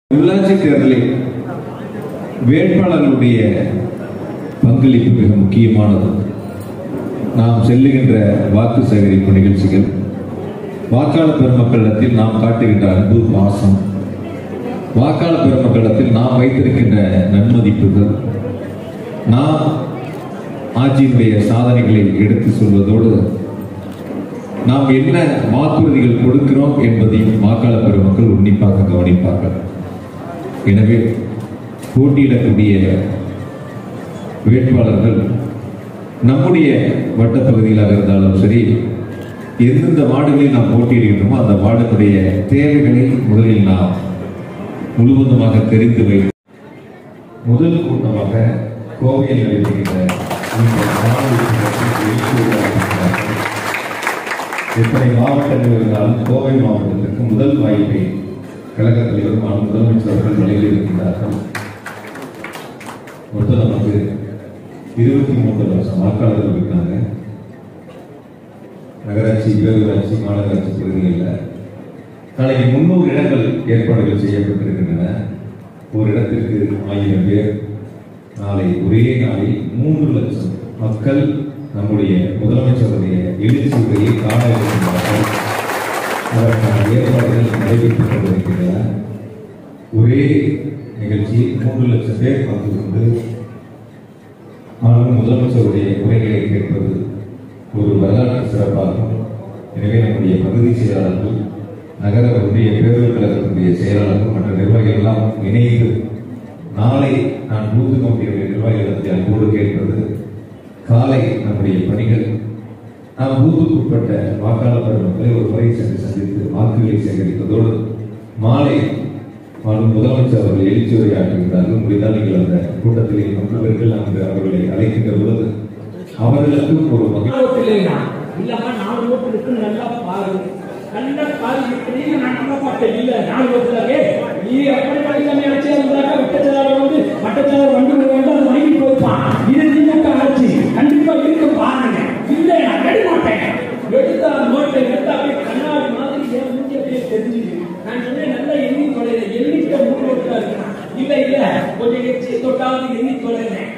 உள்ளாட்சி தேர்தலில் வேட்பாளர்களுடைய பங்களிப்பு மிக முக்கியமானது நாம் செல்லுகின்ற வாக்கு சேகரிப்பு நிகழ்ச்சிகள் வாக்காளர் பெருமக்களிடத்தில் நாம் காட்டுகின்ற அன்பு பாசம் வாக்காளர் பெருமக்களிடத்தில் நாம் வைத்திருக்கின்ற நன்மதிப்புகள் நாம் ஆட்சியினுடைய சாதனைகளை எடுத்து சொல்வதோடு நாம் என்ன வாக்குறுதிகள் கொடுக்கிறோம் என்பதையும் வாக்காளர் பெருமக்கள் உன்னிப்பாக கவனிப்பார்கள் எனவே போட்டியிடக்கூடிய வேட்பாளர்கள் நம்முடைய வட்டப்பகுதிகளாக இருந்தாலும் சரி எந்தெந்த வார்டுகளில் நாம் போட்டியிடுகின்றோமோ அந்த வார்டுடைய தேவைகளை முதலில் நாம் முழுவதுமாக தெரிந்து வை முதல் கூட்டமாக கோவையில் நடைபெறுகின்ற இந்த காணொளி கூட்டத்தில் எழுச்சியோடு இருக்கிறார்கள். எத்தனை மாவட்டங்கள் இருந்தாலும் கோவை மாவட்டத்திற்கு முதல் வாய்ப்பை கழக தலைவர் மாநில முதலமைச்சர் அவர்கள் வழங்கியிருக்கிறார்கள் மொத்தம் நமக்கு இருபத்தி மூன்று லட்சம் வாக்காளர்கள் இருக்காங்க நகராட்சி பேரூராட்சி மாநகராட்சி பகுதிகளில் நாளைக்கு முன்னூறு இடங்கள் ஏற்பாடுகள் செய்யப்பட்டிருக்கின்றன ஒரு இடத்திற்கு ஆயிரம் பேர் நாளை ஒரே நாளில் மூன்று லட்சம் மக்கள் நம்முடைய முதலமைச்சருடைய எழுச்சி உரையை காண இருக்கின்றார்கள் அதற்கான ஏற்பாடுகள் நடைபெற்றுக் கொண்டிருக்கின்றன ஒரே நிகழ்ச்சியில் மூன்று லட்சம் பேர் கலந்து கொண்டு மாண்பு முதலமைச்சருடைய உரைகளை கேட்பது ஒரு வரலாற்று சிறப்பாகும் எனவே நம்முடைய பகுதி செயலாளர்கள் நகர ஒன்றிய பேரூர் கழகத்தினுடைய செயலாளர்கள் மற்ற நிர்வாகிகள் எல்லாம் இணைந்து நாளை நான் பூத்து கமிட்டியுடைய நிர்வாகிகளிடத்தில் அன்போடு கேட்பது காலை நம்முடைய பணிகள் நாம் பூத்துக்குட்பட்ட வாக்காளர் பெருமக்களை ஒரு முறை சென்று சந்தித்து வாக்குகளை சேகரிப்பதோடு மாலை மாண்பு முதலமைச்சர் அவர்கள் எழுச்சி உரையாற்றுகிறார்கள் முடிந்தால் நீங்கள் அந்த கூட்டத்திலே மக்கள் அங்கு அவர்களை அழைக்கின்ற பொழுது அவர்களுக்கும் ஒரு மகிழ்ச்சி இல்லையா இல்லம்மா நாலு ஓட்டு இருக்குன்னு நல்லா பாரு நல்ல பாரு இப்படின்னு நான் நம்ப மாட்டேன் இல்ல நாலு ஓட்டுலவே நீ எப்படி படிக்காம ஆட்சி இருந்தாக்கா வட்டச்சாளர் வந்து வட்டச்சாளர் வண்டி வந்து அது வாங்கி போய்ப்பான் இது திமுக ஆட்சி கண்டிப்பா இருக்கு பாருங்க இல்ல நான் எடுக்க மாட்டேன் எடுத்தா நோட்டை எடுத்தா அப்படியே கண்ணாடி மாதிரி என் மூஞ்சி அப்படியே தெரிஞ்சுது நான் சொன்னேன் நல்லா எண்ணி தொலைல எண்ணிக்க மூணு ஓட்டு தான் இருக்கு இல்ல இல்ல கொஞ்சம் எச்சி தொட்டாவது எண்ணி தொலைறேன்